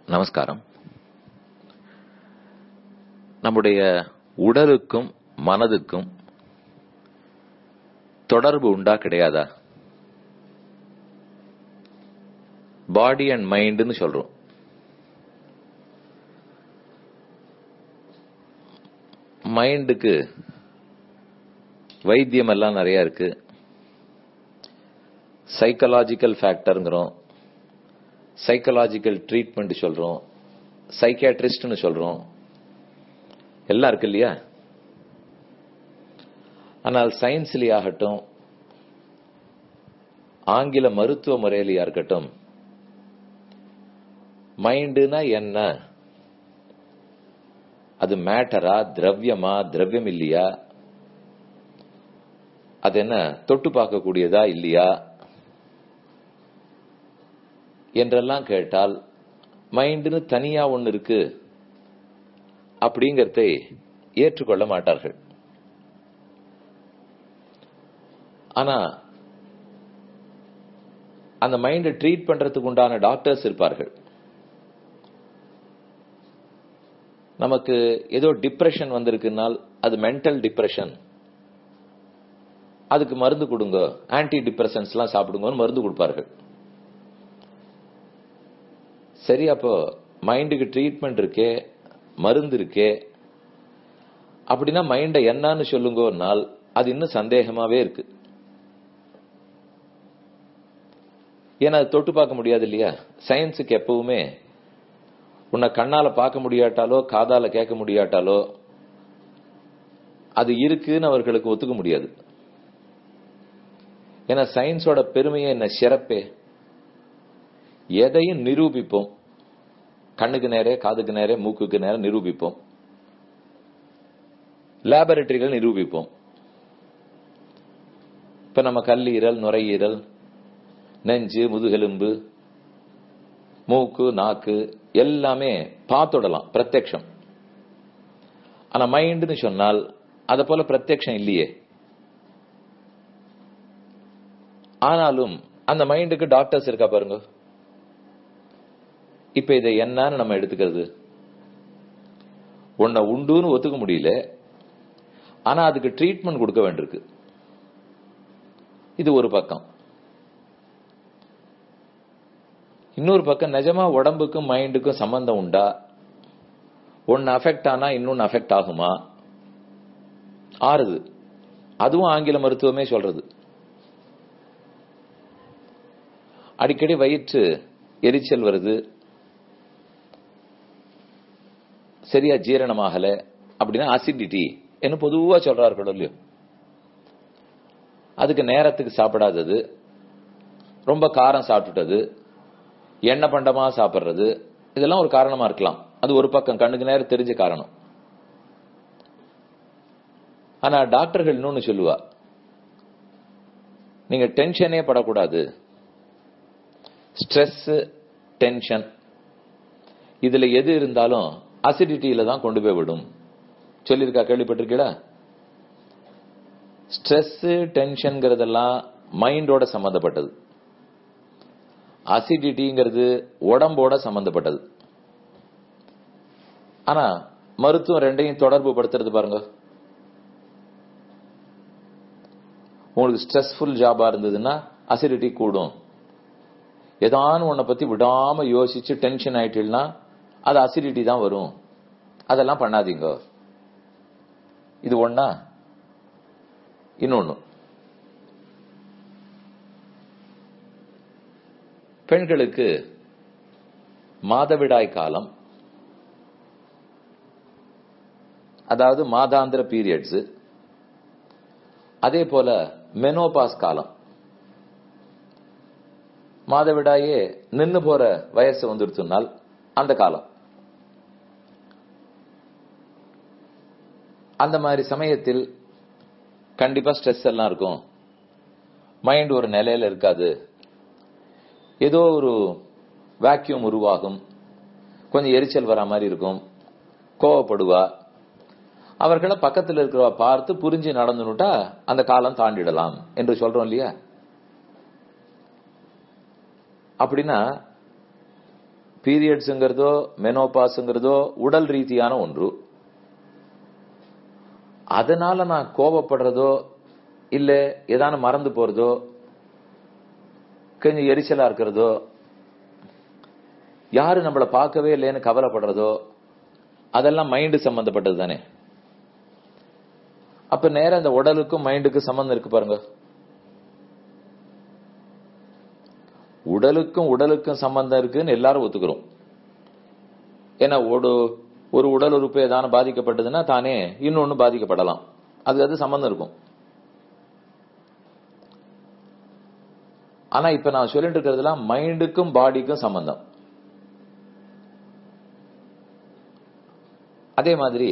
நமஸ்காரம் நம்முடைய உடலுக்கும் மனதுக்கும் தொடர்பு உண்டா கிடையாதா பாடி அண்ட் மைண்டுன்னு சொல்றோம் மைண்டுக்கு வைத்தியம் எல்லாம் நிறைய இருக்கு சைக்கலாஜிக்கல் ஃபேக்டருங்கிறோம் சைக்கலாஜிக்கல் ட்ரீட்மெண்ட் சொல்றோம் சைக்கியாட்ரிஸ்ட்னு சொல்றோம் எல்லாம் இருக்கு இல்லையா ஆனால் சயின்ஸ்லயே ஆகட்டும் ஆங்கில மருத்துவ முறையிலையா இருக்கட்டும் மைண்டுனா என்ன அது மேட்டரா திரவியமா திரவியம் இல்லையா அது என்ன தொட்டு பார்க்கக்கூடியதா இல்லையா என்றெல்லாம் கேட்டால் மைண்டுன்னு தனியா ஒன்னு இருக்கு அப்படிங்கறதை ஏற்றுக்கொள்ள மாட்டார்கள் ஆனா அந்த மைண்டை ட்ரீட் பண்றதுக்கு உண்டான டாக்டர்ஸ் இருப்பார்கள் நமக்கு ஏதோ டிப்ரெஷன் வந்திருக்குனால் அது மென்டல் டிப்ரெஷன் அதுக்கு மருந்து கொடுங்க ஆன்டி டிப்ரெஷன்ஸ் எல்லாம் சாப்பிடுங்கன்னு மருந்து கொடுப்பார்கள் சரி அப்போ மைண்டுக்கு ட்ரீட்மெண்ட் இருக்கே மருந்து இருக்கே அப்படின்னா மைண்டை என்னன்னு சொல்லுங்கன்னால் அது இன்னும் சந்தேகமாவே இருக்கு ஏன்னா அது தொட்டு பார்க்க முடியாது இல்லையா சயின்ஸுக்கு எப்பவுமே உன்னை கண்ணால பார்க்க முடியாட்டாலோ காதால கேட்க முடியாட்டாலோ அது இருக்குன்னு அவர்களுக்கு ஒத்துக்க முடியாது ஏன்னா சயின்ஸோட பெருமையே என்ன சிறப்பே எதையும் நிரூபிப்போம் கண்ணுக்கு நேரே காதுக்கு நேரே மூக்குக்கு நேரம் நிரூபிப்போம் லேபரட்டரிகள் நிரூபிப்போம் இப்ப நம்ம கல்லீரல் நுரையீரல் நெஞ்சு முதுகெலும்பு மூக்கு நாக்கு எல்லாமே பார்த்துடலாம் பிரத்யக்ஷம் ஆனா மைண்டுன்னு சொன்னால் அத போல பிரத்யக்ஷம் இல்லையே ஆனாலும் அந்த மைண்டுக்கு டாக்டர்ஸ் இருக்கா பாருங்க இப்ப இதை என்னன்னு நம்ம எடுத்துக்கிறது உன்னை உண்டுன்னு ஒத்துக்க முடியல ஆனா அதுக்கு ட்ரீட்மெண்ட் கொடுக்க வேண்டியிருக்கு இது ஒரு பக்கம் இன்னொரு பக்கம் நிஜமா உடம்புக்கும் மைண்டுக்கும் சம்பந்தம் உண்டா ஒன்னு அஃபெக்ட் ஆனா இன்னொன்னு அஃபெக்ட் ஆகுமா ஆறுது அதுவும் ஆங்கில மருத்துவமே சொல்றது அடிக்கடி வயிற்று எரிச்சல் வருது சரியா ஜீரணமாகல அப்படின்னா அசிடிட்டி என்ன பொதுவா சொல்றார்கள் இல்லையோ அதுக்கு நேரத்துக்கு சாப்பிடாதது ரொம்ப காரம் சாப்பிட்டுட்டது எண்ணெய் பண்டமா சாப்பிடுறது இதெல்லாம் ஒரு காரணமா இருக்கலாம் அது ஒரு பக்கம் கண்ணுக்கு நேரம் தெரிஞ்ச காரணம் ஆனா டாக்டர்கள் இன்னொன்னு சொல்லுவா நீங்க டென்ஷனே படக்கூடாது ஸ்ட்ரெஸ் டென்ஷன் இதுல எது இருந்தாலும் அசிடிட்டியில தான் கொண்டு போய் விடும் சொல்லியிருக்கா கேள்விப்பட்டிருக்கீங்களா ஸ்ட்ரெஸ் டென்ஷன்ங்கிறதெல்லாம் மைண்டோட சம்பந்தப்பட்டது அசிடிட்டிங்கிறது உடம்போட சம்பந்தப்பட்டது ஆனா மருத்துவம் ரெண்டையும் தொடர்பு படுத்துறது பாருங்க உங்களுக்கு ஸ்ட்ரெஸ்ஃபுல் ஜாபா இருந்ததுன்னா அசிடிட்டி கூடும் ஏதான உன்னை பத்தி விடாம யோசிச்சு டென்ஷன் ஆயிட்டுனா அது அசிடிட்டி தான் வரும் அதெல்லாம் பண்ணாதீங்க இது ஒன்னா இன்னொன்னு பெண்களுக்கு மாதவிடாய் காலம் அதாவது மாதாந்திர பீரியட்ஸ் அதே போல மெனோபாஸ் காலம் மாதவிடாயே நின்னு போற வயசு வந்துடுச்சுனால் அந்த காலம் அந்த மாதிரி சமயத்தில் கண்டிப்பா ஸ்ட்ரெஸ் எல்லாம் இருக்கும் மைண்ட் ஒரு நிலையில இருக்காது ஏதோ ஒரு வேக்யூம் உருவாகும் கொஞ்சம் எரிச்சல் வரா மாதிரி இருக்கும் கோவப்படுவா அவர்களை பக்கத்தில் இருக்கிறவ பார்த்து புரிஞ்சு நடந்துனுட்டா அந்த காலம் தாண்டிடலாம் என்று சொல்றோம் இல்லையா அப்படின்னா பீரியட்ஸுங்கிறதோ மெனோபாஸ்ங்கிறதோ உடல் ரீதியான ஒன்று அதனால நான் கோபப்படுறதோ இல்ல ஏதான மறந்து போறதோ கொஞ்சம் எரிச்சலா இருக்கிறதோ யாரு நம்மள பார்க்கவே இல்லைன்னு கவலைப்படுறதோ அதெல்லாம் மைண்டு சம்பந்தப்பட்டது தானே அப்ப நேரம் அந்த உடலுக்கும் மைண்டுக்கும் சம்பந்தம் இருக்கு பாருங்க உடலுக்கும் உடலுக்கும் சம்பந்தம் இருக்குன்னு எல்லாரும் ஒத்துக்கிறோம் ஏன்னா ஒரு ஒரு உடல் உறுப்பு ஏதான பாதிக்கப்பட்டதுன்னா தானே இன்னொன்னு பாதிக்கப்படலாம் அது அது சம்பந்தம் இருக்கும் ஆனா இப்ப நான் சொல்லிட்டு இருக்கிறதுலாம் மைண்டுக்கும் பாடிக்கும் சம்பந்தம் அதே மாதிரி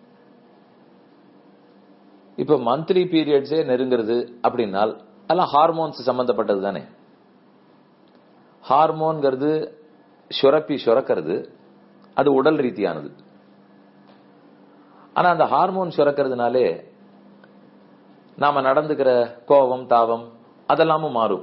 இப்ப மந்த்லி பீரியட்ஸே நெருங்கிறது அப்படின்னால் அதெல்லாம் ஹார்மோன்ஸ் சம்பந்தப்பட்டது தானே ஹார்மோன்கிறது சுரப்பி சுரக்கிறது அது உடல் ரீதியானது ஆனா அந்த ஹார்மோன் சுரக்கிறதுனாலே நாம நடந்துக்கிற கோபம் தாபம் அதெல்லாமும் மாறும்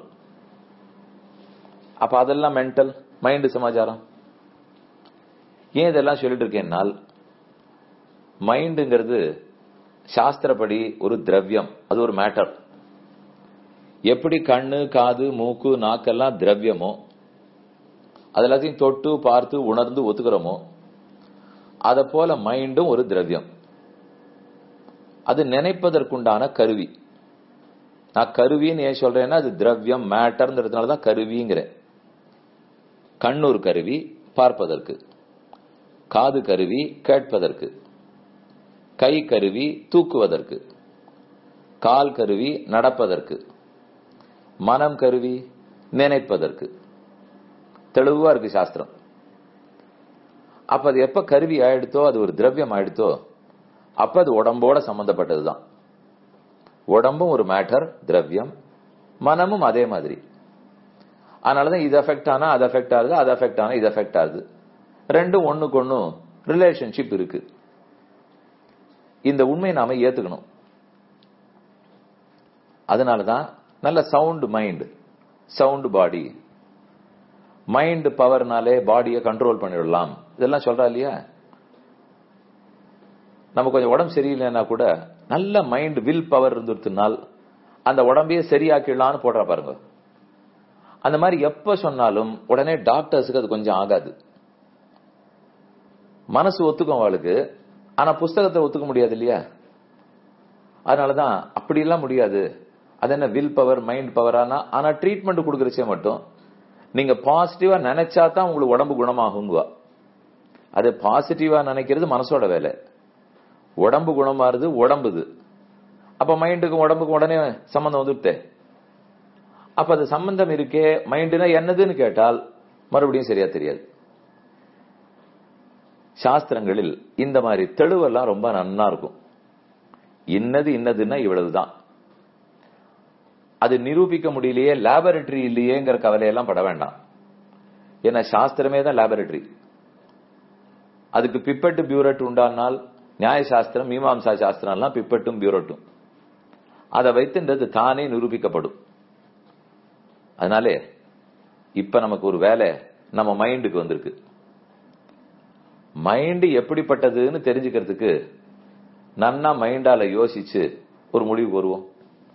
அப்ப அதெல்லாம் மென்டல் மைண்ட் சமாச்சாரம் ஏன் இதெல்லாம் சொல்லிட்டு இருக்கேன்னால் மைண்டுங்கிறது சாஸ்திரப்படி ஒரு திரவியம் அது ஒரு மேட்டர் எப்படி கண்ணு காது மூக்கு நாக்கெல்லாம் திரவியமோ அது எல்லாத்தையும் தொட்டு பார்த்து உணர்ந்து ஒத்துக்கிறோமோ அத போல மைண்டும் ஒரு திரவியம் அது நினைப்பதற்குண்டான கருவி நான் கருவின்னு ஏன் சொல்றேன்னா அது திரவியம் மேட்டர்ங்கிறதுனால தான் கருவிங்கிறேன் கண் ஒரு கருவி பார்ப்பதற்கு காது கருவி கேட்பதற்கு கை கருவி தூக்குவதற்கு கால் கருவி நடப்பதற்கு மனம் கருவி நினைப்பதற்கு தெளிவா இருக்கு சாஸ்திரம் அப்ப அது எப்ப கருவி ஆயிடுத்தோ அது ஒரு திரவியம் ஆயிடுத்தோ அப்ப அது உடம்போட சம்பந்தப்பட்டதுதான் உடம்பும் ஒரு மேட்டர் திரவியம் மனமும் அதே மாதிரி அதனாலதான் இது அஃபெக்ட் ஆனா அது அஃபெக்ட் ஆகுது அது அஃபெக்ட் ஆனா இது அஃபெக்ட் ஆகுது ரெண்டும் ஒண்ணுக்கு ஒன்னும் ரிலேஷன்ஷிப் இருக்கு இந்த உண்மையை நாம ஏத்துக்கணும் அதனாலதான் நல்ல sound mind sound body mind பவர்னாலே பாடியை கண்ட்ரோல் பண்ணிடலாம் இதெல்லாம் சொல்றா இல்லையா நம்ம கொஞ்சம் உடம்பு சரியில்லைன்னா கூட நல்ல மைண்ட் வில் பவர் இருந்துருத்துனால் அந்த உடம்பையே சரியாக்கிடலாம்னு போடுற பாருங்க அந்த மாதிரி எப்ப சொன்னாலும் உடனே டாக்டர்ஸுக்கு அது கொஞ்சம் ஆகாது மனசு ஒத்துக்கும் அவளுக்கு ஆனா புஸ்தகத்தை ஒத்துக்க முடியாது இல்லையா அதனாலதான் அப்படிலாம் முடியாது அது என்ன வில் பவர் மைண்ட் பவரானா ஆனா ட்ரீட்மெண்ட் கொடுக்கறச்சே மட்டும் நீங்க பாசிட்டிவா நினைச்சா தான் உங்களுக்கு உடம்பு குணமாகுங்குவா அது பாசிட்டிவா நினைக்கிறது மனசோட வேலை உடம்பு குணமாறுது உடம்புது அப்ப மைண்டுக்கும் உடம்புக்கும் உடனே சம்பந்தம் வந்துட்டே அப்ப அது சம்பந்தம் இருக்கே மைண்டுனா என்னதுன்னு கேட்டால் மறுபடியும் சரியா தெரியாது சாஸ்திரங்களில் இந்த மாதிரி தெளிவெல்லாம் ரொம்ப நன்னா இருக்கும் இன்னது இன்னதுன்னா இவ்வளவுதான் அது நிரூபிக்க முடியலையே லேபரட்டரி இல்லையேங்கிற கவலையெல்லாம் பட வேண்டாம் ஏன்னா சாஸ்திரமே தான் லேபரட்டரி அதுக்கு பிப்பட்டு பியூரட் உண்டானால் நியாய சாஸ்திரம் மீமாம்சா சாஸ்திரம்லாம் பிப்பட்டும் பியூரட்டும் அதை வைத்துன்றது தானே நிரூபிக்கப்படும் அதனாலே இப்ப நமக்கு ஒரு வேலை நம்ம மைண்டுக்கு வந்திருக்கு மைண்டு எப்படிப்பட்டதுன்னு தெரிஞ்சுக்கிறதுக்கு நன்னா மைண்டால யோசிச்சு ஒரு முடிவுக்கு வருவோம்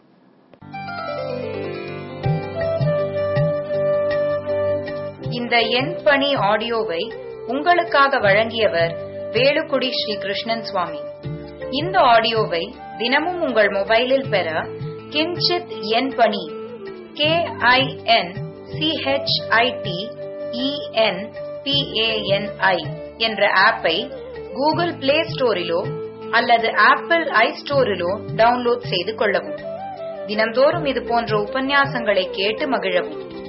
இந்த எண் பணி ஆடியோவை உங்களுக்காக வழங்கியவர் வேலுக்குடி ஸ்ரீ கிருஷ்ணன் சுவாமி இந்த ஆடியோவை தினமும் உங்கள் மொபைலில் பெற கிஞ்சித் எண் பணி கே ஐ என் சிஹெச்ஐடி இஎன் பிஏஎன்ஐ என்ற ஆப்பை கூகுள் பிளே ஸ்டோரிலோ அல்லது ஆப்பிள் ஐ ஸ்டோரிலோ டவுன்லோட் செய்து கொள்ளவும் தினந்தோறும் இது போன்ற உபன்யாசங்களை கேட்டு மகிழவும்